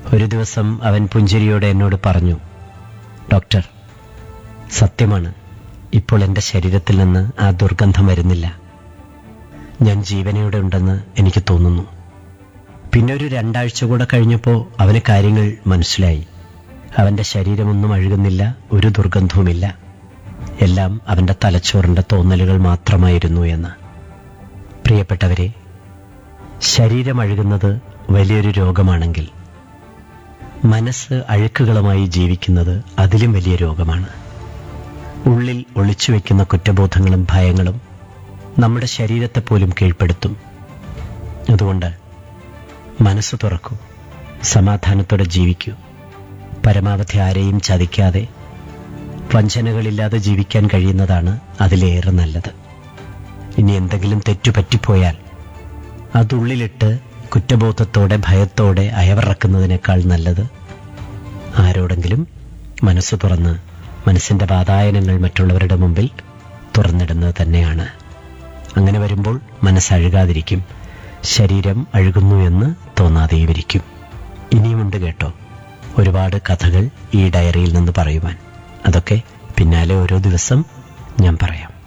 ഒരു ദിവസം അവൻ പുഞ്ചിരിയോടെ എന്നോട് പറഞ്ഞു ഡോക്ടർ സത്യമാണ് ഇപ്പോൾ എൻ്റെ ശരീരത്തിൽ നിന്ന് ആ ദുർഗന്ധം വരുന്നില്ല ഞാൻ ജീവനയോടെ ഉണ്ടെന്ന് എനിക്ക് തോന്നുന്നു പിന്നെ ഒരു രണ്ടാഴ്ച കൂടെ കഴിഞ്ഞപ്പോൾ അവന് കാര്യങ്ങൾ മനസ്സിലായി അവൻ്റെ ശരീരമൊന്നും അഴുകുന്നില്ല ഒരു ദുർഗന്ധവുമില്ല എല്ലാം അവൻ്റെ തലച്ചോറിൻ്റെ തോന്നലുകൾ മാത്രമായിരുന്നു എന്ന് പ്രിയപ്പെട്ടവരെ ശരീരം അഴുകുന്നത് വലിയൊരു രോഗമാണെങ്കിൽ മനസ്സ് അഴുക്കുകളുമായി ജീവിക്കുന്നത് അതിലും വലിയ രോഗമാണ് ഉള്ളിൽ ഒളിച്ചു വെക്കുന്ന കുറ്റബോധങ്ങളും ഭയങ്ങളും നമ്മുടെ ശരീരത്തെ പോലും കീഴ്പ്പെടുത്തും അതുകൊണ്ട് മനസ്സ് തുറക്കൂ സമാധാനത്തോടെ ജീവിക്കൂ പരമാവധി ആരെയും ചതിക്കാതെ വഞ്ചനകളില്ലാതെ ജീവിക്കാൻ കഴിയുന്നതാണ് അതിലേറെ നല്ലത് ഇനി എന്തെങ്കിലും തെറ്റുപറ്റിപ്പോയാൽ അതുള്ളിലിട്ട് കുറ്റബോധത്തോടെ ഭയത്തോടെ അയവിറക്കുന്നതിനേക്കാൾ നല്ലത് ആരോടെങ്കിലും മനസ്സ് തുറന്ന് മനസ്സിന്റെ വാതായനങ്ങൾ മറ്റുള്ളവരുടെ മുമ്പിൽ തുറന്നിടുന്നത് തന്നെയാണ് അങ്ങനെ വരുമ്പോൾ മനസ്സഴുകാതിരിക്കും ശരീരം അഴുകുന്നു എന്ന് തോന്നാതെയുമിരിക്കും ഇനിയുമുണ്ട് കേട്ടോ ഒരുപാട് കഥകൾ ഈ ഡയറിയിൽ നിന്ന് പറയുവാൻ അതൊക്കെ പിന്നാലെ ഓരോ ദിവസം ഞാൻ പറയാം